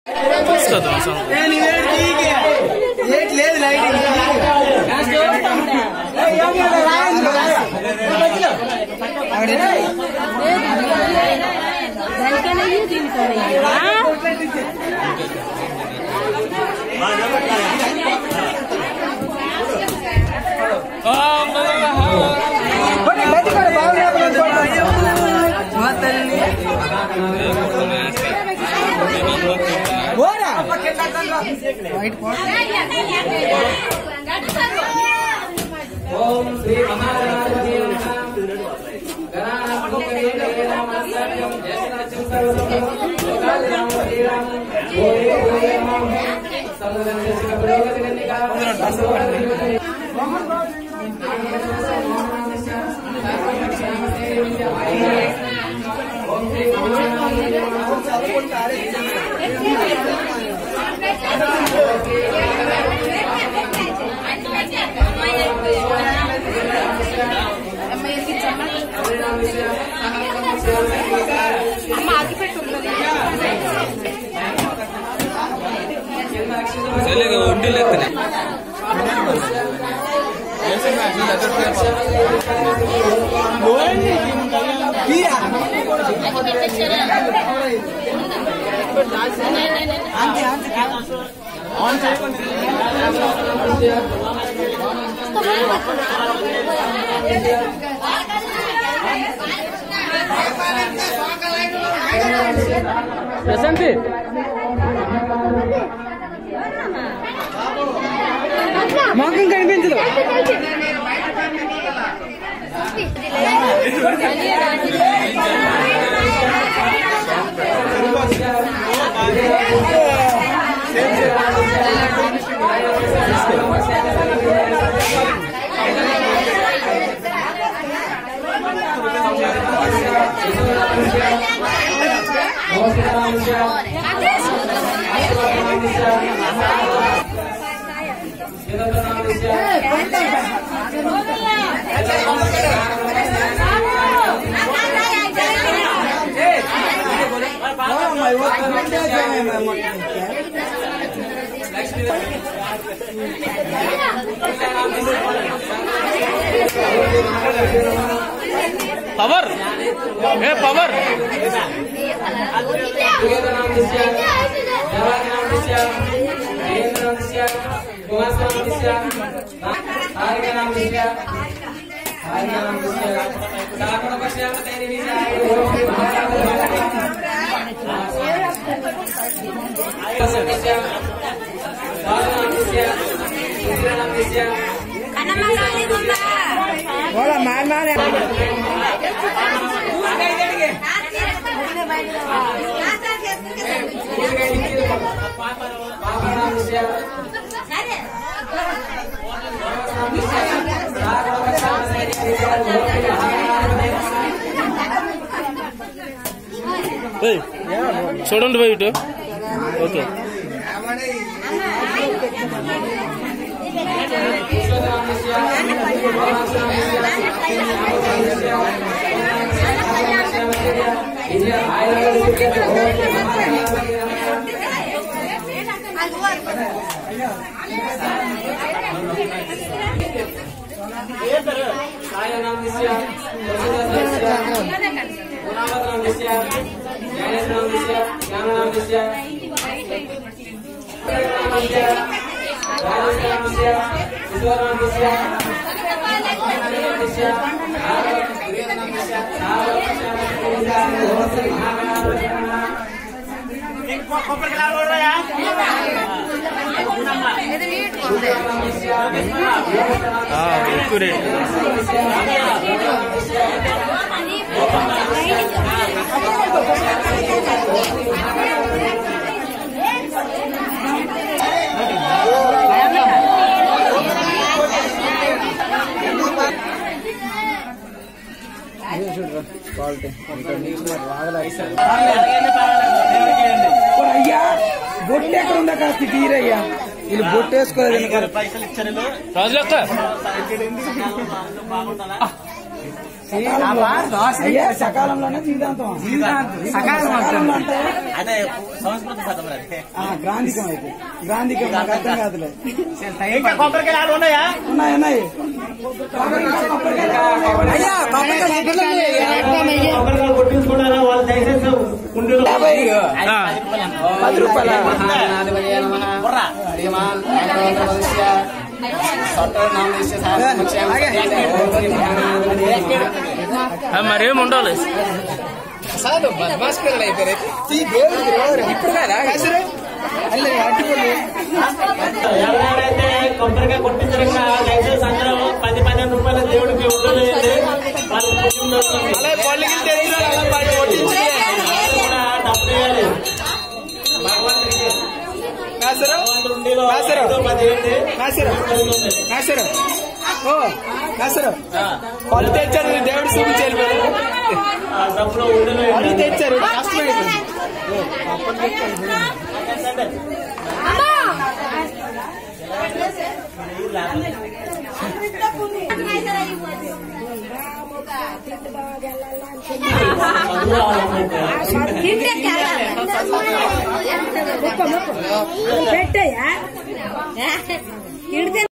లేదు లైటింగ్ ప్రశాంతి మొఖం కనిపించదు పవర్ ఏ పవర్ ఓలా మాల్ మాల్ ఏయ్, చూడండి పోయి ఇటు ఓకే ఎక్కువ రేట్ అయ్యా బొట్టు ఎక్కడ ఉందా కాస్త తీరయ్యా వీళ్ళు బొట్టు వేసుకోలేదు వెనకాల. రాజులక్క అయ్యా సకాలంలోనే జీవితాంతం సకాలంలో అంటే అదే సంస్కృత పదం అది ఆ, గ్రాంధికం అయితే గ్రాంధికం నాకు అర్థం కాదులే ఇంకా కొబ్బరికాయలు ఉన్నాయా ఉన్నాయి ఉన్నాయి అయ్యా కొబ్బరికాయలు కొట్టించుకున్నారా వాళ్ళు దయచేసి కుండీలో యాభై ఆ, పది రూపాయల బుర్రా. ఆ, మరేం ఉండాలి ఇప్పుడు కదా అల్లే అట్టుకోండి ఎవరైతే కొబ్బరికాయ కొట్టించారు కదా దయచేసి అందరూ పది పదిహేను రూపాయల దేవుడికి ఉండలేదు వాళ్ళ పుణ్యం దొరుకుతుంది. వాళ్ళు కూడా డబ్బులు ఇవ్వాలి. భగవంతుడికి. భగవంతుడి ఉండిలో ఐదో పది ఏంటి? దొరుకుతుంది. నాసరు ఓ నాసరు ఆ, పళ్ళు తెచ్చారు దేవుడు చూపించారు ఆ డబ్బులు ఉండిలో పళ్ళు ఇవ్వాలి. తెచ్చారు కష్టమైపోయింది పెట్టయ్యా